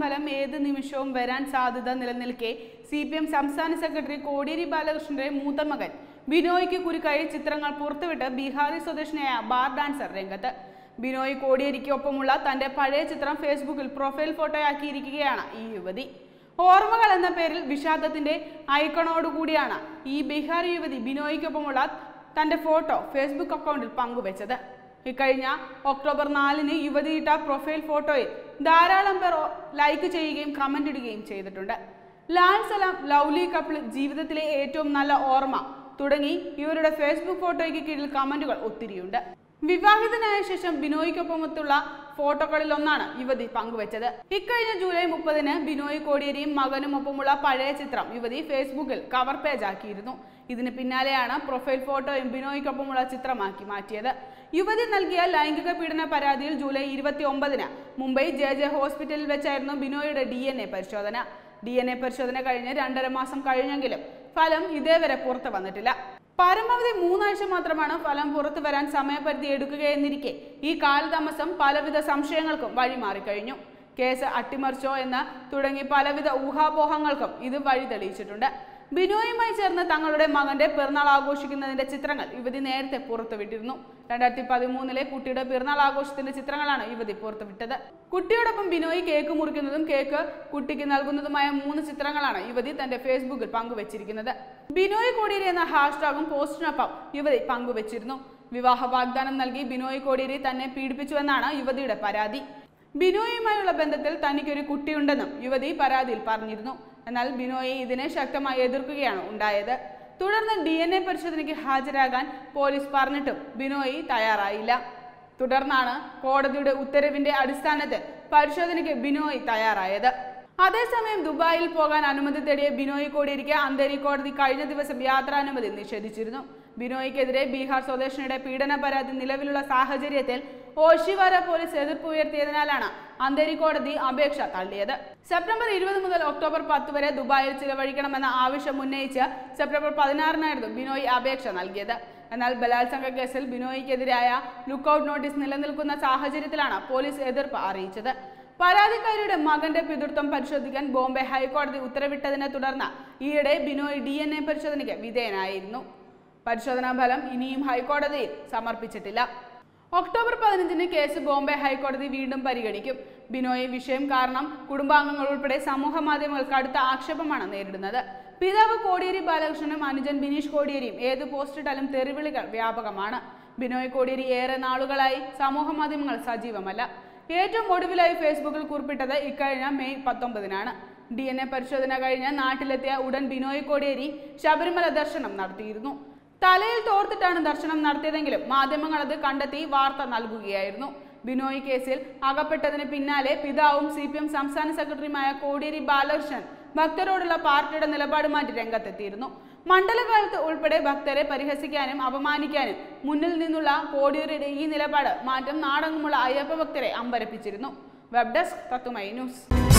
ഫലം ഏത് നിമിഷവും വരാൻ സാധ്യത നിലനിൽക്കെ സി പി എം സംസ്ഥാന സെക്രട്ടറി കോടിയേരി ബാലകൃഷ്ണന്റെ മൂത്ത മകൻ ബിനോയ്ക്ക് കുരുക്കായി ചിത്രങ്ങൾ പുറത്തുവിട്ട് ബീഹാറി സ്വദേശിനിയായ ബാർ ഡാൻസർ രംഗത്ത് ബിനോയ് കോടിയേരിക്ക് ഒപ്പമുള്ള തന്റെ പഴയ ചിത്രം ഫേസ്ബുക്കിൽ പ്രൊഫൈൽ ഫോട്ടോയാക്കിയിരിക്കുകയാണ് ഈ യുവതി ഓർമ്മകൾ എന്ന പേരിൽ വിഷാദത്തിന്റെ ഐക്കണോടുകൂടിയാണ് ഈ ബീഹാറി യുവതി ബിനോയ്ക്കൊപ്പമുള്ള തന്റെ ഫോട്ടോ ഫേസ്ബുക്ക് അക്കൗണ്ടിൽ പങ്കുവച്ചത് ഇക്കഴിഞ്ഞ ഒക്ടോബർ നാലിന് യുവതിയിട്ട പ്രൊഫൈൽ ഫോട്ടോയിൽ ധാരാളം പേർ ഓ- ലൈക്ക് ചെയ്യുകയും കമന്റ് ഇടുകയും ചെയ്തിട്ടുണ്ട് ലാൽ സലാം ലൗലി കപ്പിൾ ജീവിതത്തിലെ ഏറ്റവും നല്ല ഓർമ്മ തുടങ്ങി ഇവരുടെ ഫേസ്ബുക്ക് ഫോട്ടോയ്ക്ക് കീഴിൽ കമന്റുകൾ ഒത്തിരിയുണ്ട് വിവാഹിതനായ ശേഷം ബിനോയ്ക്കൊപ്പമൊത്തുള്ള ഫോട്ടോകളിൽ ഒന്നാണ് യുവതി പങ്കുവച്ചത് ഇക്കഴിഞ്ഞ ജൂലൈ മുപ്പതിന് ബിനോയ് കോടിയേരിയും മകനും ഒപ്പമുള്ള പഴയ ചിത്രം യുവതി ഫേസ്ബുക്കിൽ കവർ പേജ് ആക്കിയിരുന്നു ഇതിന് പിന്നാലെയാണ് പ്രൊഫൈൽ ഫോട്ടോയും ബിനോയ്ക്കൊപ്പമുള്ള ചിത്രമാക്കി മാറ്റിയത് യുവതി നൽകിയ ലൈംഗിക പീഡന പരാതിയിൽ ജൂലൈ ഇരുപത്തി ഒമ്പതിന് മുംബൈ ജെ ജെ ഹോസ്പിറ്റലിൽ വെച്ചായിരുന്നു ബിനോയുടെ ഡി എൻ എ പരിശോധന ഡി എൻ എ പരിശോധന കഴിഞ്ഞ് രണ്ടര മാസം കഴിഞ്ഞെങ്കിലും ഫലം ഇതേവരെ പുറത്തു വന്നിട്ടില്ല പരമാവധി മൂന്നാഴ്ച മാത്രമാണ് ഫലം പുറത്തു വരാൻ സമയപരിധി എടുക്കുകയെന്നിരിക്കെ ഈ കാലതാമസം പലവിധ സംശയങ്ങൾക്കും വഴിമാറിക്കഴിഞ്ഞു കേസ് അട്ടിമറിച്ചോ എന്ന് തുടങ്ങി പലവിധ ഊഹാപോഹങ്ങൾക്കും ഇത് വഴി തെളിയിച്ചിട്ടുണ്ട് ബിനോയുമായി ചേർന്ന് തങ്ങളുടെ മകന്റെ പിറന്നാൾ ആഘോഷിക്കുന്നതിന്റെ ചിത്രങ്ങൾ യുവതി നേരത്തെ പുറത്തുവിട്ടിരുന്നു രണ്ടായിരത്തി പതിമൂന്നിലെ കുട്ടിയുടെ പിറന്നാൾ ആഘോഷത്തിന്റെ ചിത്രങ്ങളാണ് യുവതി പുറത്തുവിട്ടത് കുട്ടിയോടൊപ്പം ബിനോയ് കേക്ക് മുറിക്കുന്നതും കേക്ക് കുട്ടിക്ക് നൽകുന്നതുമായ മൂന്ന് ചിത്രങ്ങളാണ് യുവതി തന്റെ ഫേസ്ബുക്കിൽ പങ്കുവച്ചിരിക്കുന്നത് ബിനോയ് കോടിയേരി എന്ന ഹാഷ്ടാഗും പോസ്റ്റിനൊപ്പം യുവതി പങ്കുവച്ചിരുന്നു വിവാഹ വാഗ്ദാനം നൽകി ബിനോയ് കോടിയേരി തന്നെ പീഡിപ്പിച്ചുവെന്നാണ് യുവതിയുടെ പരാതി ബിനോയുമായുള്ള ബന്ധത്തിൽ തനിക്കൊരു കുട്ടിയുണ്ടെന്നും യുവതി പരാതിയിൽ പറഞ്ഞിരുന്നു എന്നാൽ ബിനോയെ ഇതിനെ ശക്തമായി എതിർക്കുകയാണ് ഉണ്ടായത് തുടർന്ന് ഡി എൻ എ പരിശോധനയ്ക്ക് ഹാജരാകാൻ പോലീസ് പറഞ്ഞിട്ടും ബിനോയി തയ്യാറായില്ല തുടർന്നാണ് കോടതിയുടെ ഉത്തരവിന്റെ അടിസ്ഥാനത്തിൽ പരിശോധനയ്ക്ക് ബിനോയ് തയ്യാറായത് അതേസമയം ദുബായിൽ പോകാൻ അനുമതി തേടിയ ബിനോയ് കോടിയേരിക്ക് അന്തേരി കോടതി കഴിഞ്ഞ ദിവസം യാത്രാനുമതി നിഷേധിച്ചിരുന്നു ബിനോയ്ക്കെതിരെ ബീഹാർ സ്വദേശിനിയുടെ പീഡന പരാതി നിലവിലുള്ള സാഹചര്യത്തിൽ ഓഷിവാര പോലീസ് എതിർപ്പ് ഉയർത്തിയതിനാലാണ് അന്തേരി കോടതി അപേക്ഷ തള്ളിയത് സെപ്റ്റംബർ ഇരുപത് മുതൽ ഒക്ടോബർ പത്ത് വരെ ദുബായിൽ ചിലവഴിക്കണമെന്ന ആവശ്യം ഉന്നയിച്ച് സെപ്റ്റംബർ പതിനാറിനായിരുന്നു ബിനോയ് അപേക്ഷ നൽകിയത് എന്നാൽ ബലാത്സംഗ കേസിൽ ബിനോയ്ക്കെതിരായ ലുക്കൌട്ട് നോട്ടീസ് നിലനിൽക്കുന്ന സാഹചര്യത്തിലാണ് പോലീസ് എതിർപ്പ് അറിയിച്ചത് പരാതിക്കാരിയുടെ മകന്റെ പിതൃത്വം പരിശോധിക്കാൻ ബോംബെ ഹൈക്കോടതി ഉത്തരവിട്ടതിനെ തുടർന്ന് ഈയിടെ ബിനോയ് ഡി എൻ എ പരിശോധനയ്ക്ക് വിധേയനായിരുന്നു പരിശോധനാ ഫലം ഇനിയും ഹൈക്കോടതിയിൽ സമർപ്പിച്ചിട്ടില്ല ഒക്ടോബർ പതിനഞ്ചിന് കേസ് ബോംബെ ഹൈക്കോടതി വീണ്ടും പരിഗണിക്കും ബിനോയ് വിഷയം കാരണം കുടുംബാംഗങ്ങൾ ഉൾപ്പെടെ സമൂഹ മാധ്യമങ്ങൾ കടുത്ത ആക്ഷേപമാണ് നേരിടുന്നത് പിതാവ് കോടിയേരി ബാലകൃഷ്ണനും അനുജൻ ബിനീഷ് കോടിയേരിയും ഏത് പോസ്റ്റിട്ടാലും തെറിവിളികൾ വ്യാപകമാണ് ബിനോയ് കോടിയേരി ഏറെ നാളുകളായി സമൂഹ മാധ്യമങ്ങൾ സജീവമല്ല ഏറ്റവും ഒടുവിലായി ഫേസ്ബുക്കിൽ കുറിപ്പിട്ടത് ഇക്കഴിഞ്ഞ മെയ് പത്തൊമ്പതിനാണ് ഡി എൻ എ പരിശോധന കഴിഞ്ഞ് നാട്ടിലെത്തിയ ഉടൻ ബിനോയ് കോടിയേരി ശബരിമല ദർശനം നടത്തിയിരുന്നു തലയിൽ തോർത്തിട്ടാണ് ദർശനം നടത്തിയതെങ്കിലും മാധ്യമങ്ങൾ അത് കണ്ടെത്തി വാർത്ത നൽകുകയായിരുന്നു ബിനോയ് കേസിൽ അകപ്പെട്ടതിന് പിന്നാലെ പിതാവും സി പി എം സംസ്ഥാന സെക്രട്ടറിയുമായ കോടിയേരി ബാലകൃഷ്ണൻ ഭക്തരോടുള്ള പാർട്ടിയുടെ നിലപാട് മാറ്റി രംഗത്തെത്തിയിരുന്നു മണ്ഡലകാലത്ത് ഉൾപ്പെടെ ഭക്തരെ പരിഹസിക്കാനും അപമാനിക്കാനും മുന്നിൽ നിന്നുള്ള കോടിയേരിയുടെ ഈ നിലപാട് മാറ്റം നാടെങ്ങുമുള്ള അയ്യപ്പ ഭക്തരെ അമ്പരപ്പിച്ചിരുന്നു വെബ് ഡെസ്ക് തത്തുമൈ ന്യൂസ്